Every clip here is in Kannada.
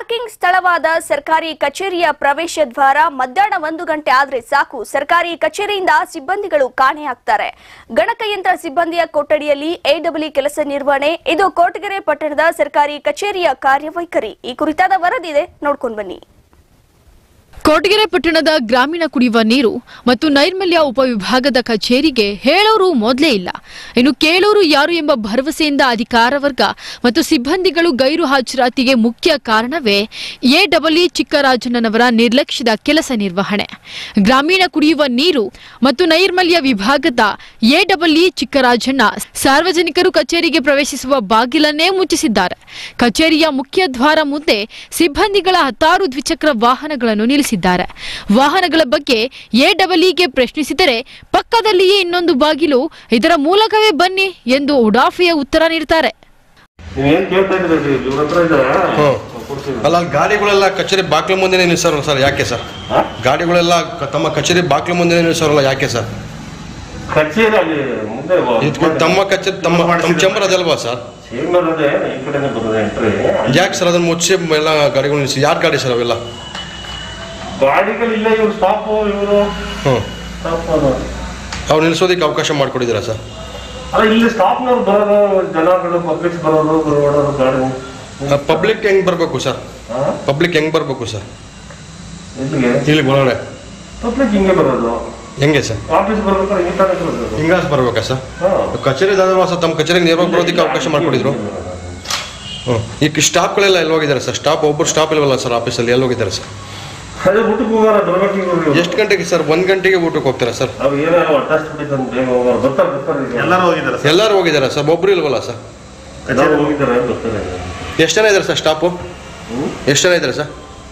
ಪಾರ್ಕಿಂಗ್ ಸ್ಥಳವಾದ ಸರ್ಕಾರಿ ಕಚೇರಿಯ ಪ್ರವೇಶ ದ್ವಾರ ಮಧ್ಯಾಹ್ನ ಒಂದು ಗಂಟೆ ಆದ್ರೆ ಸಾಕು ಸರ್ಕಾರಿ ಕಚೇರಿಯಿಂದ ಸಿಬ್ಬಂದಿಗಳು ಕಾಣೆಯಾಗ್ತಾರೆ ಗಣಕಯಂತ್ರ ಸಿಬ್ಬಂದಿಯ ಕೊಠಡಿಯಲ್ಲಿ ಎಡಬ್ಲ್ಯೂ ಕೆಲಸ ನಿರ್ವಹಣೆ ಇದು ಕೋಟಗೆರೆ ಪಟ್ಟಣದ ಸರ್ಕಾರಿ ಕಚೇರಿಯ ಕಾರ್ಯವೈಖರಿ ಈ ಕುರಿತಾದ ವರದಿದೆ ನೋಡ್ಕೊಂಡು ಬನ್ನಿ ಕೊರಟಗೆರೆ ಪಟ್ಟಣದ ಗ್ರಾಮೀಣ ಕುಡಿಯುವ ನೀರು ಮತ್ತು ನೈರ್ಮಲ್ಯ ಉಪವಿಭಾಗದ ಕಚೇರಿಗೆ ಹೇಳೋರು ಮೊದಲೇ ಇಲ್ಲ ಇನ್ನು ಕೇಳೋರು ಯಾರು ಎಂಬ ಭರವಸೆಯಿಂದ ಅಧಿಕಾರ ವರ್ಗ ಮತ್ತು ಸಿಬ್ಬಂದಿಗಳು ಗೈರು ಹಾಜರಾತಿಗೆ ಮುಖ್ಯ ಕಾರಣವೇ ಎ ಡಬ್ಲ್ಯೂ ಚಿಕ್ಕರಾಜಣ್ಣನವರ ನಿರ್ಲಕ್ಷ್ಯದ ಕೆಲಸ ನಿರ್ವಹಣೆ ಗ್ರಾಮೀಣ ಕುಡಿಯುವ ನೀರು ಮತ್ತು ನೈರ್ಮಲ್ಯ ವಿಭಾಗದ ಎ ಡಬ್ಲ್ಯೂ ಚಿಕ್ಕರಾಜಣ್ಣ ಸಾರ್ವಜನಿಕರು ಕಚೇರಿಗೆ ಪ್ರವೇಶಿಸುವ ಬಾಗಿಲನ್ನೇ ಮುಚ್ಚಿಸಿದ್ದಾರೆ ಕಚೇರಿಯ ಮುಖ್ಯ ದ್ವಾರ ಮುಂದೆ ಸಿಬ್ಬಂದಿಗಳ ಹತ್ತಾರು ದ್ವಿಚಕ್ರ ವಾಹನಗಳನ್ನು ನಿಲ್ಲಿಸಿದ್ದಾರೆ ವಾಹನಗಳ ಬಗ್ಗೆ ಎ ಡಬ್ಲ್ಯೂಗೆ ಪ್ರಶ್ನಿಸಿದರೆ ಪಕ್ಕದಲ್ಲಿಯೇ ಇನ್ನೊಂದು ಬಾಗಿಲು ಇದರ ಮೂಲಕವೇ ಬನ್ನಿ ಎಂದು ಉಡಾಫೆಯ ಉತ್ತರ ನೀಡುತ್ತಾರೆ ನೀವೇನ್ ಕೇಳ್ತಾ ಇದ್ರಿ ಇವ್ರ ಹತ್ರ ಇದ್ದಾರಾ ಹ್ಮ್. ಕೊಡ್ತೀನಿ ಅಲ್ಲ ಅಲ್ಲಿ ಗಾಡಿಗಳೆಲ್ಲ ಕಚೇರಿ ಬಾಕ್ಲು ಮುಂದೆ ನಿಲ್ಲಿಸೋರಲ್ಲ ಸರ್ ಯಾಕೆ ಸರ್ ಹಾ? ಗಾಡಿಗಳೆಲ್ಲ ಕ- ತಮ್ಮ ಕಚೇರಿ ಬಾಕ್ಲು ಮುಂದೆ ನಿಲ್ಲಿಸೋರಲ್ಲ ಯಾಕೆ ಸರ್ ಕಚೇರಿ ಅಲ್ಲಿ ಮುಂದೆ ಇದು ತಮ್ಮ ಕಚೇರಿ ತಮ್ಮ ತಮ್ಮ ಚೇಂಬರ್ ಅದಲ್ವಾ ಸರ್ ಚೇಂಬರ್ ಅದೇ ಈ ಕಡೆನೇ ಬರೋದು ಎಂಟ್ರಿ ಯಾಕೆ ಸರ್ ಅದನ್ನ ಮುಚ್ಚಿ ಎಲ್ಲ ಗಾಡಿಗಳು ನಿಲ್ಲಿಸಿ ಯಾರು ಗಾಡಿ ಸರ್ ಅವೆಲ್ಲ ಗಾಡಿಗಳಿಲ್ಲ ಇವ್ರು ಸ್ಟಾಪ್ ಇವರು ಹ್ಞೂ ಸ್ಟಾಪ್ ಅದು ಅವ್ರು ನಿಲ್ಲಿಸೋದಕ್ಕೆ ಅವಕಾಶ ಮಾಡಿಕೊಟ್ಟಿದ್ದೀರಾ ಸರ್ ಅಲ್ಲ ಇಲ್ಲಿ ಸ್ಟಾಪ್ನವ್ರು ಬರೋದು ಜನಗಳು ಪಬ್ಲಿಕ್ಸ್ ಬರೋದು ಬರೋದು ಗಾಡಿ ಪಬ್ಲಿಕ್ ಹೆಂಗ್ ಬರಬೇಕು ಸರ್ ಹಾ? ಪಬ್ಲಿಕ್ ಹೆಂಗ್ ಬರಬೇಕು ಸರ್ ಇಲ್ಲಿಗೆ ಇಲ್ಲಿ ಒಳಗಡೆ ಪಬ್ಲಿಕ್ ಹಿಂಗೆ ಬರೋದು ಹೆಂಗೆ ಸರ್ ಆಫೀಸ್ ಬರ್ಬೇಕಾದ್ರೆ ಹಿಂಗೆ ತಾನೇ ಬರೋದು ಹಿಂಗಾಸ್ ಬರ್ಬೇಕಾ ಸರ್ ಹಾ. ಕಚೇರಿ ಸರ್ ತಮ್ಮ ಕಚೇರಿಗೆ ನೇರವಾಗಿ ಬರೋದಕ್ಕೆ ಅವಕಾಶ ಮಾಡಿಕೊಟ್ಟಿದ್ರು ಹ್ಞೂ ಈಗ ಸ್ಟಾಫ್ಗಳೆಲ್ಲ ಎಲ್ಲಿ ಹೋಗಿದ್ದಾರೆ ಸರ್ ಸ್ಟಾಫ್ ಒಬ್ಬರು ಸ್ಟಾಫ್ ಇಲ್ವಲ್ಲ ಸರ್ ಆಫೀಸಲ್ಲಿ ಎಲ್ಲಿ ಹೋಗಿದ್ದಾರೆ ಸರ್ ಅದೇ ಊಟಕ್ಕೆ ಹೋಗಾರ ಬರ್ಬೇಕು ಇವ್ರು. ಎಷ್ಟು ಗಂಟೆಗೆ ಸರ್ ಒಂದು ಗಂಟೆಗೆ ಊಟಕ್ಕೆ ಹೋಗ್ತೀರಾ ಸರ್ ಅವ್ರು ಏನೋ ಅಟ್ಯಾಚ್ ಬಿಟ್ಟಿದ್ದು ಬೇಗ ಹೋಗೋರು ಬರ್ತಾರೆ ಬರ್ತಾರೆ ಈಗ. ಎಲ್ಲರೂ ಹೋಗಿದ್ದಾರೆ ಸರ್ ಎಲ್ಲರೂ ಹೋಗಿದ್ದಾರೆ ಸರ್ ಒಬ್ರು ಇಲ್ವಲ್ಲ ಸರ್ ಎಲ್ಲರೂ ಹೋಗಿದ್ದಾರೆ ಬರ್ತಾರೆ ಎಷ್ಟು ಜನ ಇದ್ದಾರೆ ಸರ್ ಸ್ಟಾಫು ಎಷ್ಟು ಜನ ಇದ್ದಾರೆ ಸರ್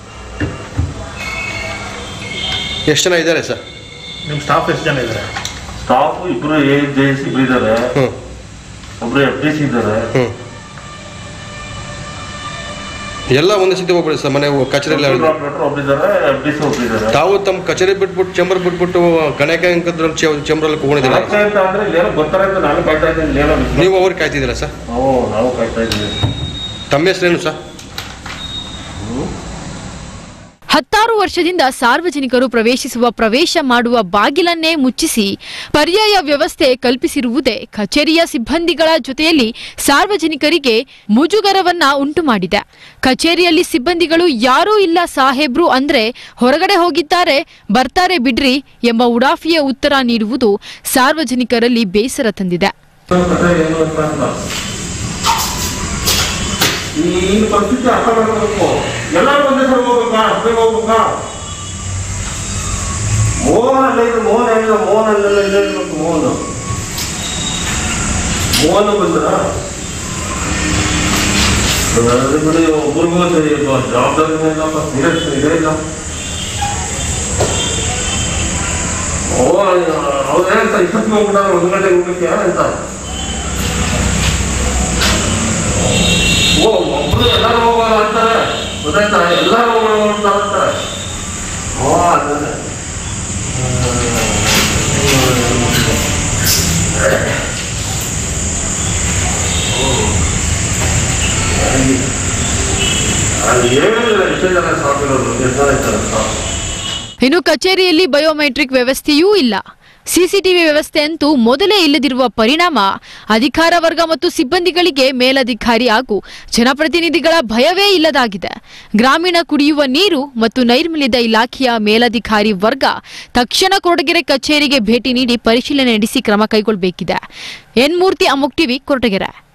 ಎಷ್ಟು ಜನ ಇದ್ದಾರೆ ಸರ್ ನಿಮ್ಮ ಸ್ಟಾಫ್ ಎಷ್ಟು ಜನ ಇದ್ದಾರೆ ಸ್ಟಾಫ್ ಇಬ್ರು ಎ ಜೆ ಸಿ ಇಬ್ರು ಇದ್ದಾರೆ ಹ್ಞೂ ಒಬ್ರು ಎಫ್ ಡಿ ಸಿ ಇದ್ದಾರೆ ಹ್ಞೂ ಎಲ್ಲ ಒಂದೇ ಸತಿ ಹೋಗ್ಬಿಡಿ ಸರ್ ಮನೆ ಕಚೇರಿಯಲ್ಲಿ ಆಪರೇಟರ್ ಒಬ್ರಿದ್ದಾರೆ ಎಫ್ ಡಿ ಸಿ ಒಬ್ರಿದ್ದಾರೆ ತಾವು ತಮ್ಮ ಕಚೇರಿ ಬಿಟ್ಬಿಟ್ಟು ಚೇಂಬರ್ ಬಿಟ್ಬಿಟ್ಟು ಗಣಕ ಅಂಕದ್ರಲ್ಲಿ ಚೇಂಬರಲ್ಲಿ ಕೂಕೊಂಡಿದ್ದೀರಾ ಕಾಯ್ತಾ ಅಂತ ಅಂದ್ರೆ ಇಲ್ಲಿ ಏನೋ ಬರ್ತಾರೆ ಅಂತ ನಾನು ಕಾಯ್ತಾ ಇದ್ದೀನಿ ಇಲ್ಲಿ ಏನೋ ಬಿಸ್ಲು. ನೀವು ಅವ್ರಿಗೆ ಕಾಯ್ತಿದ್ದೀರಾ ಸರ್ ಹ್ಞೂ ನಾವು ಕಾಯ್ತಾ ಇದ್ದೀವಿ ತಮ್ಮ ಹೆಸರೇನು ಸರ್ ಹತ್ತಾರು ವರ್ಷದಿಂದ ಸಾರ್ವಜನಿಕರು ಪ್ರವೇಶಿಸುವ ಪ್ರವೇಶ ಮಾಡುವ ಬಾಗಿಲನ್ನೇ ಮುಚ್ಚಿಸಿ ಪರ್ಯಾಯ ವ್ಯವಸ್ಥೆ ಕಲ್ಪಿಸಿರುವುದೇ ಕಚೇರಿಯ ಸಿಬ್ಬಂದಿಗಳ ಜೊತೆಯಲ್ಲಿ ಸಾರ್ವಜನಿಕರಿಗೆ ಮುಜುಗರವನ್ನ ಉಂಟು ಮಾಡಿದೆ ಕಚೇರಿಯಲ್ಲಿ ಸಿಬ್ಬಂದಿಗಳು ಯಾರೂ ಇಲ್ಲ ಸಾಹೇಬ್ರು ಅಂದ್ರೆ ಹೊರಗಡೆ ಹೋಗಿದ್ದಾರೆ ಬರ್ತಾರೆ ಬಿಡ್ರಿ ಎಂಬ ಉಡಾಫಿಯ ಉತ್ತರ ನೀಡುವುದು ಸಾರ್ವಜನಿಕರಲ್ಲಿ ಬೇಸರ ತಂದಿದೆ ಕಥೆ ಏನು ಅಂತ ಅಲ್ಲ. ಈ ಪರಿಸ್ಥಿತಿ ಅರ್ಥ ಮಾಡ್ಕೋಬೇಕು ಎಲ್ಲರೂ ಒಂದೇ ಸಲ ಹೋಗ್ಬೇಕಾ ಬೇಗ ಹೋಗ್ಬೇಕಾ ಮೋಹನ್ ಅಲ್ಲ ಇದು ಮೋಹನ್ ಹೇಳಿಲ್ಲ ಮೋಹನ್ ಅಲ್ಲೆಲ್ಲ ಇಲ್ಲೇ ಇರ್ಬೇಕು ಮೋಹನ್ ಮೋಹನ್ ಬಂದ್ರ ಅದು ಬಿಡಿ ಒಬ್ರಿಗೂ ಸರಿ ಇಲ್ವಾ ಜವಾಬ್ದಾರಿ ಇಲ್ಲಪ್ಪ ನೀರೇ ಇದೇ ಇಲ್ಲ ಓ ಅವ್ರು ಏನಂತ ಇಪ್ಪತ್ತು ಹೋಗ್ಬಿಟ್ಟಾರೆ ಒಂದು ಗಂಟೆಗೆ ಹೋಗ್ಲಿಕ್ಕೆ ಅಂತ ಓ ಒಬ್ರು ಎಲ್ಲರೂ ಹೋಗೋಣ ಅಂತಾರೆ ಗೊತ್ತಾಯ್ತಾ ಎಲ್ಲರೂ ಹೋಗೋಣ ಅಂತ ಅಂತಾರೆ ಓ ಅದನ್ನೇ ಅದು ಏನಿಲ್ಲ ಇಷ್ಟೇ ಜನ ಸಾಕಿರೋದು ಎಷ್ಟು ಜನ ಇದ್ದಾರೆ ಸಾಕು ಇನ್ನು ಕಚೇರಿಯಲ್ಲಿ ಬಯೋಮೆಟ್ರಿಕ್ ವ್ಯವಸ್ಥೆಯೂ ಇಲ್ಲ ಸಿಸಿಟಿವಿ ವ್ಯವಸ್ಥೆ ಅಂತೂ ಮೊದಲೇ ಇಲ್ಲದಿರುವ ಪರಿಣಾಮ ಅಧಿಕಾರ ವರ್ಗ ಮತ್ತು ಸಿಬ್ಬಂದಿಗಳಿಗೆ ಮೇಲಧಿಕಾರಿ ಹಾಗೂ ಜನಪ್ರತಿನಿಧಿಗಳ ಭಯವೇ ಇಲ್ಲದಾಗಿದೆ ಗ್ರಾಮೀಣ ಕುಡಿಯುವ ನೀರು ಮತ್ತು ನೈರ್ಮಲ್ಯದ ಇಲಾಖೆಯ ಮೇಲಧಿಕಾರಿ ವರ್ಗ ತಕ್ಷಣ ಕೊರಟಗೆರೆ ಕಚೇರಿಗೆ ಭೇಟಿ ನೀಡಿ ಪರಿಶೀಲನೆ ನಡೆಸಿ ಕ್ರಮ ಕೈಗೊಳ್ಳಬೇಕಿದೆ ಎನ್ ಮೂರ್ತಿ ಅಮುಕ್ ಟಿವಿ ಕೊರಟಗೆರೆ